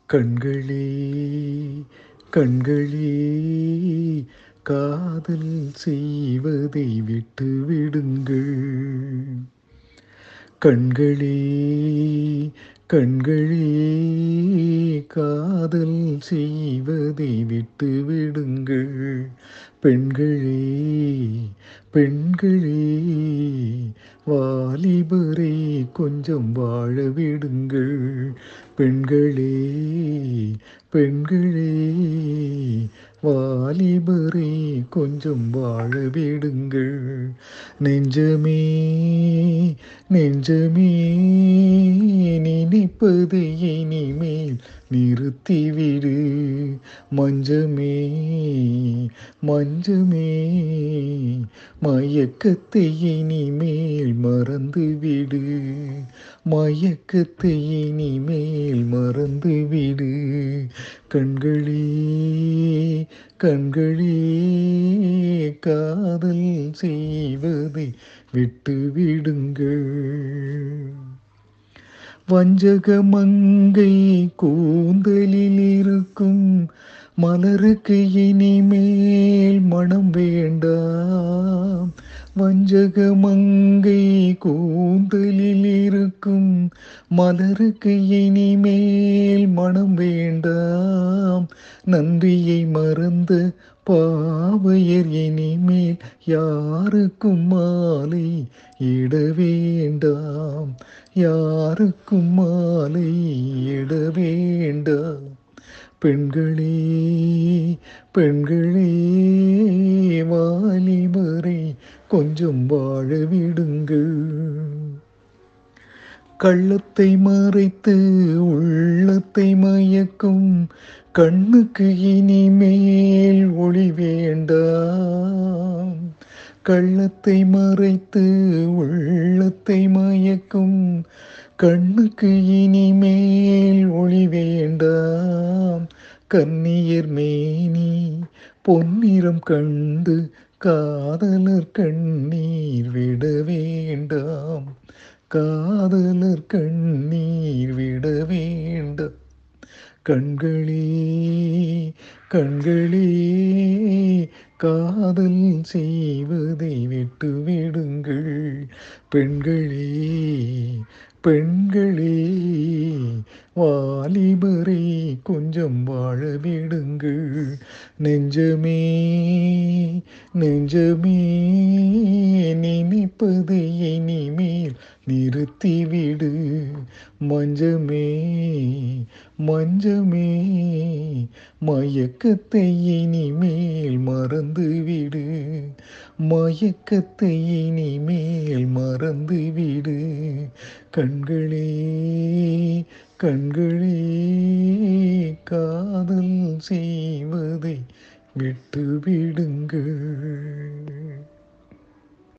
கண்களே கண்களே காதல் செய்வதை விட்டு விடுங்கள் கண்களே கண்களே காதல் செய்வதை விட்டு விடுங்கள் பெண்களே பெண்களே வாலிபரை கொஞ்சம் வாழ விடுங்கள் பெண்களே பெண்களே வாலிபரை கொஞ்சம் வாழ விடுங்கள் நெஞ்சமே நெஞ்சமே நினைப்பது இனிமேல் நிறுத்திவிடு மஞ்சமே மஞ்சமே மயக்கத்தை இனிமேல் மறந்துவிடு மயக்கத்தை இனிமேல் மறந்துவிடு கண்களே கண்களே காதல் செய்வதை விட்டு விடுங்கள் வஞ்சக மங்கை கூந்தலில் இருக்கும் மலருக்கு இனிமேல் மனம் வேண்டாம் வஞ்சக மங்கை கூந்தலில் இருக்கும் மலருக்கு இனிமேல் மனம் வேண்டாம் நன்றியை மறந்த பாவையர் இனிமேல் யாருக்கும் மாலை இட வேண்டாம் யாருக்கும் மாலை இட வேண்டாம் பெண்களே பெண்களே வாலிபரை கொஞ்சம் வாழ விடுங்கள் கள்ளத்தை மறைத்து உள்ளத்தை மயக்கும் கண்ணுக்கு இனிமேல் ஒளி வேண்டாம் கள்ளத்தை மறைத்து உள்ளத்தை மயக்கும் கண்ணுக்கு இனிமேல் ஒளி வேண்டாம் கன்னியர் மேனி பொன்னிறம் கண்டு காதலர் கண்ணீர் விட வேண்டாம் காதலர் கண்ணீர் விட வேண்டாம் கண்களே கண்களே காதல் செய்வதை விட்டு விடுங்கள் பெண்களே பெண்களே வாலிபரை கொஞ்சம் வாழ விடுங்கள் நெஞ்சமே நெஞ்சமே நினைப்பது இனிமேல் நிறுத்திவிடு மஞ்சமே மஞ்சமே மயக்கத்தை இனிமேல் மறந்துவிடு மயக்கத்தை இனிமேல் மறந்துவிடு கண்களே கண்களே காதல் செய்வதை விட்டு விடுங்கள்